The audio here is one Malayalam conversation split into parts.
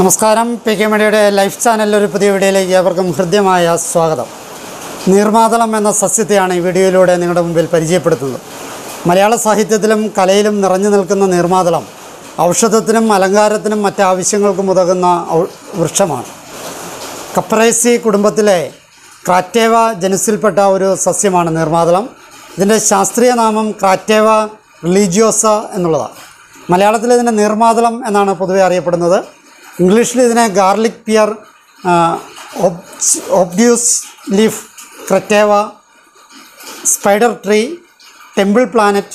നമസ്കാരം പി കെ മീഡിയയുടെ ലൈഫ് ചാനലിൽ ഒരു പുതിയ വീഡിയോയിലേക്ക് ഏവർക്കും ഹൃദ്യമായ സ്വാഗതം നീർമാതളം എന്ന സസ്യത്തെയാണ് ഈ വീഡിയോയിലൂടെ നിങ്ങളുടെ മുമ്പിൽ പരിചയപ്പെടുത്തുന്നത് മലയാള സാഹിത്യത്തിലും കലയിലും നിറഞ്ഞു നിൽക്കുന്ന നീർമാതളം ഔഷധത്തിനും അലങ്കാരത്തിനും മറ്റ് ആവശ്യങ്ങൾക്കും ഉതകുന്ന ഔ- വൃക്ഷമാണ് കപ്രേസി കുടുംബത്തിലെ ക്രാറ്റേവ ജനുസിൽപ്പെട്ട ഒരു സസ്യമാണ് നീർമാതളം ഇതിൻ്റെ ശാസ്ത്രീയ നാമം ക്രാറ്റേവ റിലീജിയോസ എന്നുള്ളതാണ് മലയാളത്തിൽ ഇതിനെ നീർമാതളം എന്നാണ് പൊതുവെ അറിയപ്പെടുന്നത് ഇംഗ്ലീഷിൽ ഇതിനെ garlic pear obtuse leaf Crateva spider tree temple planet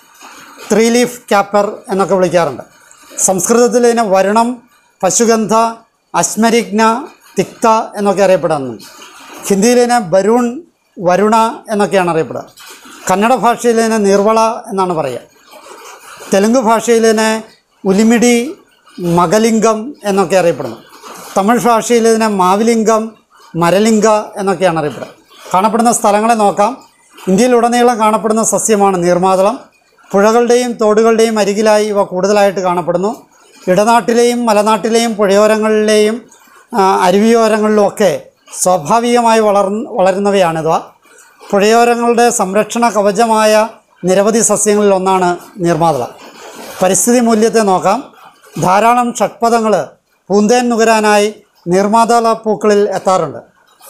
three leaf caper എന്നൊക്കെ വിളിക്കാറുണ്ട് സംസ്കൃതത്തിൽ ഇതിനെ വരുണം പശുഗന്ധ അശ്മരിഗ്ന തിക്ത എന്നൊക്കെ അറിയപ്പെടുന്നു ഹിന്ദിയിൽ ഇതിനെ ബരൂൺ വരുണ എന്നൊക്കെയാണ് അറിയപ്പെടുക കന്നഡ ഭാഷയിൽ ഇതിനെ നീർവള എന്നാണ് പറയുക തെലുങ്ക് ഭാഷയിൽ ഇതിനെ ഉലിമിടി മകലിംഗം എന്നൊക്കെ അറിയപ്പെടുന്നു തമിഴ് ഭാഷയിൽ ഇതിനെ മാവിലിംഗം മരലിംഗ എന്നൊക്കെയാണ് അറിയപ്പെടുക കാണപ്പെടുന്ന സ്ഥലങ്ങളെ നോക്കാം ഇന്ത്യയിലുടനീളം കാണപ്പെടുന്ന സസ്യമാണ് നീർമാതളം പുഴകളുടെയും തോടുകളുടെയും അരികിലായി ഇവ കൂടുതലായിട്ട് കാണപ്പെടുന്നു ഇടനാട്ടിലെയും മലനാട്ടിലെയും പുഴയോരങ്ങളിലെയും ആ, അരുവിയോരങ്ങളിലുമൊക്കെ സ്വാഭാവികമായി വളർന്ന് വളരുന്നവയാണിവ പുഴയോരങ്ങളുടെ സംരക്ഷണ കവചമായ നിരവധി സസ്യങ്ങളിൽ ഒന്നാണ് നീർമാതളം പരിസ്ഥിതി മൂല്യത്തെ നോക്കാം ധാരാളം ഷഡ്പദങ്ങൾ പൂന്തേൻ നുകരാനായി നീർമാതള പൂക്കളിൽ എത്താറുണ്ട്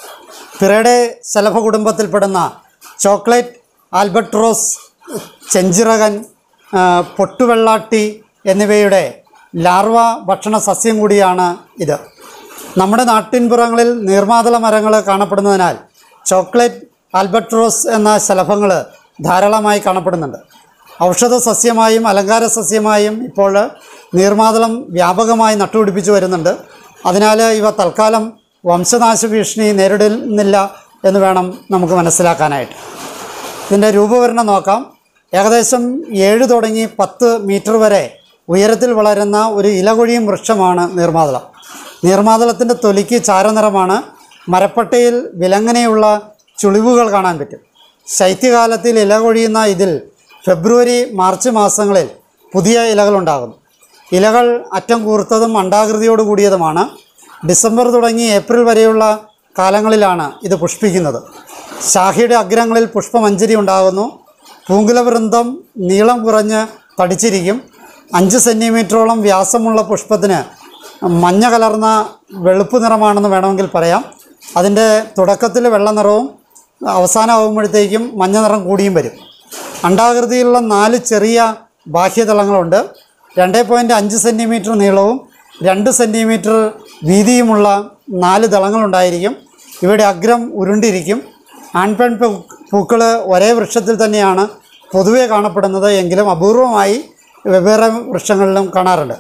പിറയുടെ ശലഭ കുടുംബത്തിൽപ്പെടുന്ന ചോക്ലേറ്റ് ആൽബട്രോസ് ചെഞ്ചിറകൻ ആ, പൊട്ടുവെള്ളാട്ടി എന്നിവയുടെ ലാർവ ഭക്ഷണ സസ്യം കൂടിയാണ് ഇത് നമ്മുടെ നാട്ടിൻപുറങ്ങളിൽ നീർമാതള മരങ്ങൾ കാണപ്പെടുന്നതിനാൽ ചോക്ലേറ്റ് ആൽബട്രോസ് എന്ന ശലഭങ്ങൾ ധാരാളമായി കാണപ്പെടുന്നുണ്ട് ഔഷധ സസ്യമായും അലങ്കാര സസ്യമായും ഇപ്പോൾ നീർമാതളം വ്യാപകമായി നട്ടുപിടിപ്പിച്ചു വരുന്നുണ്ട് അതിനാൽ ഇവ തൽക്കാലം വംശനാശ ഭീഷണി നേരിടുന്നില്ല എന്ന് വേണം നമുക്ക് മനസ്സിലാക്കാനായിട്ട് ഇതിൻ്റെ രൂപവരണം നോക്കാം ഏകദേശം ഏഴ് തുടങ്ങി പത്ത് മീറ്റർ വരെ ഉയരത്തിൽ വളരുന്ന ഒരു ഇലകൊഴിയും വൃക്ഷമാണ് നീർമാതളം നീർമാതളത്തിൻ്റെ തൊലിക്ക് ചാരനിറമാണ് മരപ്പട്ടയിൽ വിലങ്ങനെയുള്ള ചുളിവുകൾ കാണാൻ പറ്റും ശൈത്യകാലത്തിൽ ഇല കൊഴിയുന്ന ഇതിൽ ഫെബ്രുവരി മാർച്ച് മാസങ്ങളിൽ പുതിയ ഇലകളുണ്ടാകുന്നു ഇലകൾ അറ്റം കൂർത്തതും അണ്ഡാകൃതിയോട് കൂടിയതുമാണ് ഡിസംബർ തുടങ്ങി ഏപ്രിൽ വരെയുള്ള കാലങ്ങളിലാണ് ഇത് പുഷ്പിക്കുന്നത് ശാഖയുടെ അഗ്രങ്ങളിൽ പുഷ്പമഞ്ജരി ഉണ്ടാകുന്നു പൂങ്കുലവൃന്ദം നീളം കുറഞ്ഞ് തടിച്ചിരിക്കും അഞ്ച് സെൻറ്റിമീറ്ററോളം വ്യാസമുള്ള പുഷ്പത്തിന് മഞ്ഞ കലർന്ന വെളുപ്പ് നിറമാണെന്ന് വേണമെങ്കിൽ പറയാം അതിൻ്റെ തുടക്കത്തിൽ വെള്ള നിറവും അവസാനമാകുമ്പോഴത്തേക്കും മഞ്ഞ നിറം കൂടിയും വരും അണ്ഡാകൃതിയിലുള്ള നാല് ചെറിയ ബാഹ്യതളങ്ങളുണ്ട് രണ്ട് പോയിൻറ്റ് അഞ്ച് സെൻറ്റിമീറ്റർ നീളവും രണ്ട് സെൻറ്റിമീറ്റർ വീതിയുമുള്ള നാല് ദളങ്ങളുണ്ടായിരിക്കും ഇവയുടെ അഗ്രം ഉരുണ്ടിരിക്കും ആൺപെൺ പൂക്കൾ ഒരേ വൃക്ഷത്തിൽ തന്നെയാണ് പൊതുവെ കാണപ്പെടുന്നത് എങ്കിലും അപൂർവമായി വെവ്വേറെ വൃക്ഷങ്ങളിലും കാണാറുണ്ട്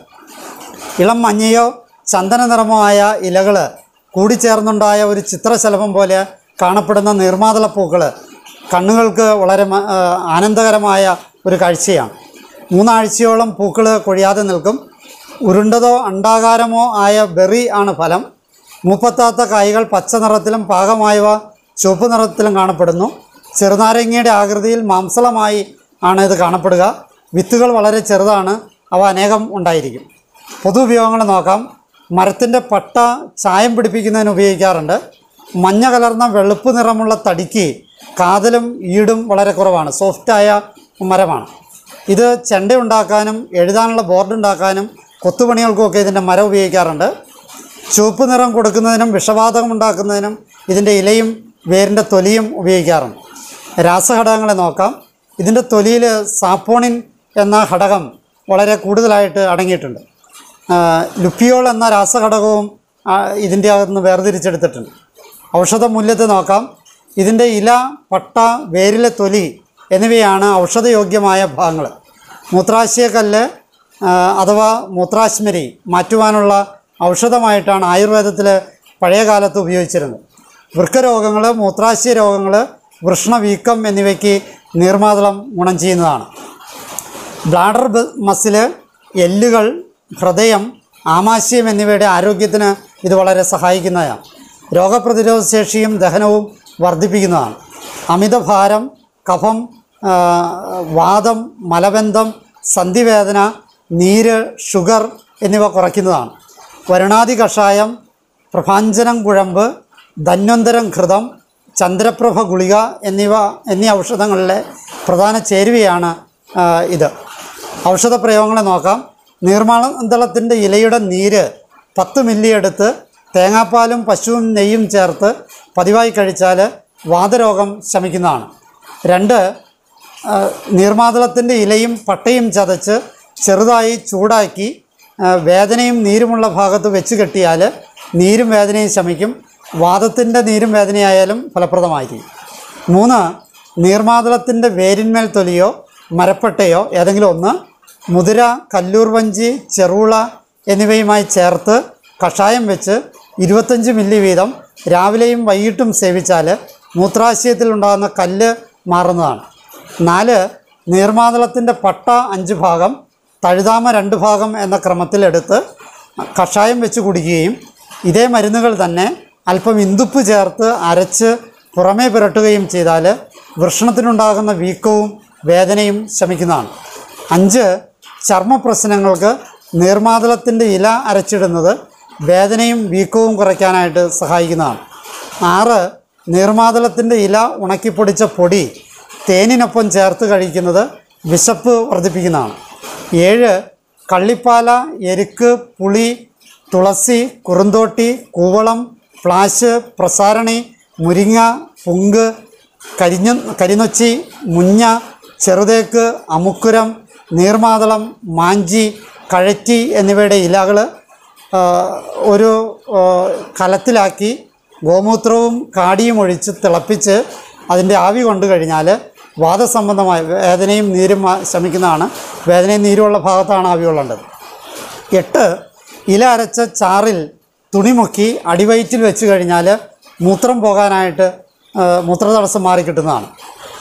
ഇളം മഞ്ഞയോ ചന്ദന നിറമോ ആയ ഇലകൾ കൂടിച്ചേർന്നുണ്ടായ ഒരു ചിത്രശലഭം പോലെ കാണപ്പെടുന്ന നീർമാതള പൂക്കൾ കണ്ണുകൾക്ക് വളരെ മ- ആ, ആനന്ദകരമായ ഒരു കാഴ്ചയാണ് മൂന്നാഴ്ചയോളം പൂക്കൾ കൊഴിയാതെ നിൽക്കും ഉരുണ്ടതോ അണ്ടാകാരമോ ആയ ബെറി ആണ് ഫലം മൂപ്പത്താത്ത കായ്കൾ പച്ച നിറത്തിലും പാകമായവ ചുവപ്പ് നിറത്തിലും കാണപ്പെടുന്നു ചെറുനാരങ്ങയുടെ ആകൃതിയിൽ മാംസളമായി ആണ് ഇത് കാണപ്പെടുക വിത്തുകൾ വളരെ ചെറുതാണ് അവ അനേകം ഉണ്ടായിരിക്കും പൊതു ഉപയോഗങ്ങൾ നോക്കാം മരത്തിൻ്റെ പട്ട ചായം പിടിപ്പിക്കുന്നതിന് ഉപയോഗിക്കാറുണ്ട് മഞ്ഞ കലർന്ന വെളുപ്പ് നിറമുള്ള തടിക്ക് കാതലും ഈടും വളരെ കുറവാണ് സോഫ്റ്റായ മരമാണ് ഇത് ചെണ്ട ഉണ്ടാക്കാനും എഴുതാനുള്ള ബോർഡ് ഉണ്ടാക്കാനും കൊത്തുപണികൾക്കുമൊക്കെ ഇതിൻ്റെ മരം ഉപയോഗിക്കാറുണ്ട് ചുവപ്പ് നിറം കൊടുക്കുന്നതിനും വിഷവാതകം ഉണ്ടാക്കുന്നതിനും ഇതിൻ്റെ ഇലയും വേരിൻ്റെ തൊലിയും ഉപയോഗിക്കാറുണ്ട് രാസഘടകങ്ങളെ നോക്കാം ഇതിൻ്റെ തൊലിയിൽ സാപ്പോണിൻ എന്ന ഘടകം വളരെ കൂടുതലായിട്ട് അടങ്ങിയിട്ടുണ്ട് ആ, ലുപ്പിയോൾ എന്ന രാസഘടകവും ആ, ഇതിൻ്റെ അകത്തുനിന്ന് വേർതിരിച്ചെടുത്തിട്ടുണ്ട് ഔഷധ മൂല്യത്തെ നോക്കാം ഇതിൻ്റെ ഇല പട്ട വേരിലെ തൊലി എന്നിവയാണ് ഔഷധയോഗ്യമായ ഭാഗങ്ങൾ മൂത്രാശയക്കല്ല് ആ, അഥവാ മൂത്രാശ്മരി മാറ്റുവാനുള്ള ഔഷധമായിട്ടാണ് ആയുർവേദത്തിൽ പഴയ കാലത്ത് ഉപയോഗിച്ചിരുന്നത് വൃക്കരോഗങ്ങൾ മൂത്രാശയ രോഗങ്ങൾ വൃഷ്ണവീക്കം എന്നിവയ്ക്ക് നീർമാതളം ഗുണം ചെയ്യുന്നതാണ് ബ്ലാഡർ ബ- മസില് എല്ലുകൾ ഹൃദയം ആമാശയം എന്നിവയുടെ ആരോഗ്യത്തിന് ഇത് വളരെ സഹായിക്കുന്നതാണ് രോഗപ്രതിരോധ ശേഷിയും ദഹനവും വർദ്ധിപ്പിക്കുന്നതാണ് അമിതഭാരം കഫം ആ, വാദം മലബന്ധം സന്ധിവേദന നീര് ഷുഗർ എന്നിവ കുറയ്ക്കുന്നതാണ് വരുണാതി കഷായം പ്രഭാഞ്ജനം കുഴമ്പ് ധന്വന്തരം ഘൃതം ചന്ദ്രപ്രഭ ഗുളിക എന്നിവ എന്നീ ഔഷധങ്ങളിലെ പ്രധാന ചേരുവയാണ് ആ, ഇത് ഔഷധ പ്രയോഗങ്ങളെ നോക്കാം നീർമാതളത്തിൻ്റെ ഇലയുടെ നീര് പത്ത് മില്ലി എടുത്ത് തേങ്ങാപ്പാലും പശുവും നെയ്യും ചേർത്ത് പതിവായി കഴിച്ചാൽ വാതരോഗം ശമിക്കുന്നതാണ് രണ്ട് ആ, നീർമാതളത്തിൻ്റെ ഇലയും പട്ടയും ചതച്ച് ചെറുതായി ചൂടാക്കി ആ, വേദനയും നീരുമുള്ള ഭാഗത്ത് വെച്ച് കെട്ടിയാൽ നീരും വേദനയും ശമിക്കും വാദത്തിൻ്റെ നീരും വേദനയായാലും ഫലപ്രദമായിരിക്കും മൂന്ന് നീർമാതളത്തിൻ്റെ വേരിന്മേൽ തൊലിയോ മരപ്പട്ടയോ ഏതെങ്കിലും ഒന്ന് മുതിര കല്ലൂർ വഞ്ചി ചെറുള എന്നിവയുമായി ചേർത്ത് കഷായം വെച്ച് ഇരുപത്തഞ്ച് മില്ലി വീതം രാവിലെയും വൈകിട്ടും സേവിച്ചാൽ മൂത്രാശയത്തിൽ ഉണ്ടാകുന്ന കല്ല് മാറുന്നതാണ് നാല് നീർമാതളത്തിൻ്റെ പട്ട അഞ്ച് ഭാഗം തഴുതാമ രണ്ട് ഭാഗം എന്ന ക്രമത്തിലെടുത്ത് കഷായം വെച്ച് കുടിക്കുകയും ഇതേ മരുന്നുകൾ തന്നെ അല്പം ഇന്ദുപ്പ് ചേർത്ത് അരച്ച് പുറമേ പുരട്ടുകയും ചെയ്താൽ വൃഷണത്തിനുണ്ടാകുന്ന വീക്കവും വേദനയും ശമിക്കുന്നതാണ് അഞ്ച് ചർമ്മ പ്രശ്നങ്ങൾക്ക് നീർമാതളത്തിൻ്റെ ഇല അരച്ചിടുന്നത് വേദനയും വീക്കവും കുറയ്ക്കാനായിട്ട് സഹായിക്കുന്നതാണ് ആറ് നീർമാതളത്തിൻ്റെ ഇല ഉണക്കിപ്പൊടിച്ച പൊടി തേനിനൊപ്പം ചേർത്ത് കഴിക്കുന്നത് വിശപ്പ് വർദ്ധിപ്പിക്കുന്നതാണ് ഏഴ് കള്ളിപ്പാല എരുക്ക് പുളി തുളസി കുറുന്തോട്ടി കൂവളം ഫ്ലാഷ് പ്രസാരണി മുരിങ്ങ പുങ്ക് കരിഞ്ഞ കരിനൊച്ചി മുഞ്ഞ ചെറുതേക്ക് അമുക്കുരം നീർമാതളം മാഞ്ചി കഴറ്റി എന്നിവയുടെ ഇലകൾ ഒരു ആ, കലത്തിലാക്കി ഗോമൂത്രവും കാടിയും ഒഴിച്ച് തിളപ്പിച്ച് അതിൻ്റെ ആവി കൊണ്ടു കഴിഞ്ഞാൽ വാദസംബന്ധമായ വേദനയും നീരും മാ- ശമിക്കുന്നതാണ് വേദനയും നീരുമുള്ള ഭാഗത്താണ് ആവി കൊള്ളേണ്ടത് എട്ട് ഇല അരച്ച ചാറിൽ തുണി മുക്കി അടിവയറ്റിൽ വെച്ച് കഴിഞ്ഞാൽ മൂത്രം പോകാനായിട്ട് ആ, മൂത്രതടസ്സം മാറിക്കിട്ടുന്നതാണ്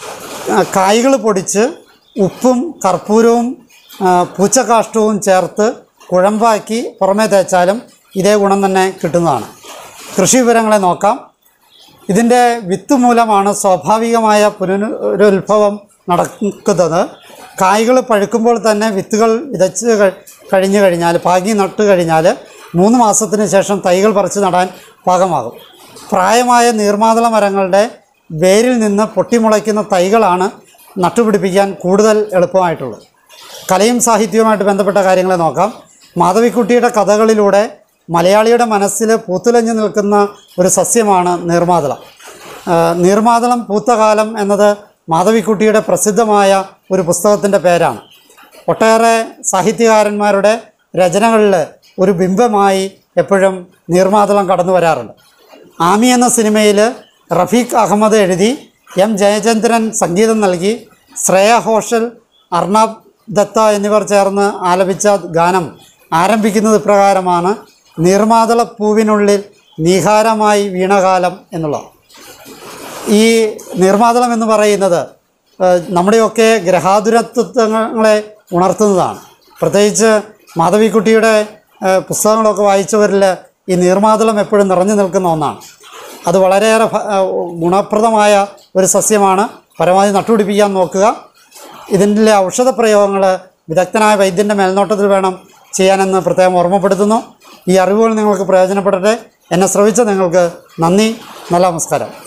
കായ്കൾ പൊടിച്ച് ഉപ്പും കർപ്പൂരവും ആ, പൂച്ചക്കാഷ്ടവും ചേർത്ത് കുഴമ്പാക്കി പുറമേ തേച്ചാലും ഇതേ ഗുണം തന്നെ കിട്ടുന്നതാണ് കൃഷി വിവരങ്ങളെ നോക്കാം ഇതിൻ്റെ വിത്ത് മൂലമാണ് സ്വാഭാവികമായ പുനരുത്ഭവം നടക്കുന്നത് കായ്കൾ പഴുക്കുമ്പോൾ തന്നെ വിത്തുകൾ വിതച്ച് കഴി- കഴിഞ്ഞു കഴിഞ്ഞാൽ പാകി നട്ട് കഴിഞ്ഞാൽ മൂന്ന് മാസത്തിന് ശേഷം തൈകൾ പറിച്ച് നടാൻ പാകമാകും പ്രായമായ നീർമാതള മരങ്ങളുടെ വേരിൽ നിന്ന് പൊട്ടിമുളയ്ക്കുന്ന തൈകളാണ് നട്ടുപിടിപ്പിക്കാൻ കൂടുതൽ എളുപ്പമായിട്ടുള്ളത് കലയും സാഹിത്യവുമായിട്ട് ബന്ധപ്പെട്ട കാര്യങ്ങളെ നോക്കാം മാധവിക്കുട്ടിയുടെ കഥകളിലൂടെ മലയാളിയുടെ മനസ്സിൽ പൂത്തുലഞ്ഞു നിൽക്കുന്ന ഒരു സസ്യമാണ് നീർമാതളം ആ, നീർമാതളം പൂത്ത കാലം എന്നത് മാധവിക്കുട്ടിയുടെ പ്രസിദ്ധമായ ഒരു പുസ്തകത്തിൻ്റെ പേരാണ് ഒട്ടേറെ സാഹിത്യകാരന്മാരുടെ രചനകളിൽ ഒരു ബിംബമായി എപ്പോഴും നീർമാതളം കടന്നു വരാറുണ്ട് ആമി എന്ന സിനിമയിൽ റഫീഖ് അഹമ്മദ് എഴുതി എം ജയചന്ദ്രൻ സംഗീതം നൽകി ശ്രേയ ഘോഷൽ അർണബ് ദത്ത എന്നിവർ ചേർന്ന് ആലപിച്ച ഗാനം ആരംഭിക്കുന്നത് ഇപ്രകാരമാണ് നീർമാതള പൂവിനുള്ളിൽ നീഹാരമായി വീണകാലം എന്നുള്ളത് ഈ നീർമാതളം എന്ന് പറയുന്നത് ഏഹ്, നമ്മുടെയൊക്കെ ഗ്രഹാതുരത്വങ്ങളെ ഉണർത്തുന്നതാണ് പ്രത്യേകിച്ച് മാധവിക്കുട്ടിയുടെ ഏഹ്, പുസ്തകങ്ങളൊക്കെ വായിച്ചവരിൽ ഈ നീർമാതളം എപ്പോഴും നിറഞ്ഞു നിൽക്കുന്ന ഒന്നാണ് അത് വളരെയേറെ ഫ- ഏഹ്, ഗുണപ്രദമായ ഒരു സസ്യമാണ് പരമാവധി നട്ടുപിടിപ്പിക്കാൻ നോക്കുക ഇതിൻ്റെ ഔഷധ പ്രയോഗങ്ങൾ വിദഗ്ധനായ വൈദ്യൻ്റെ മേൽനോട്ടത്തിൽ വേണം ചെയ്യാനെന്ന് പ്രത്യേകം ഓർമ്മപ്പെടുത്തുന്നു ഈ അറിവുകൾ നിങ്ങൾക്ക് പ്രയോജനപ്പെടട്ടെ എന്നെ ശ്രവിച്ച നിങ്ങൾക്ക് നന്ദി നല്ല നമസ്കാരം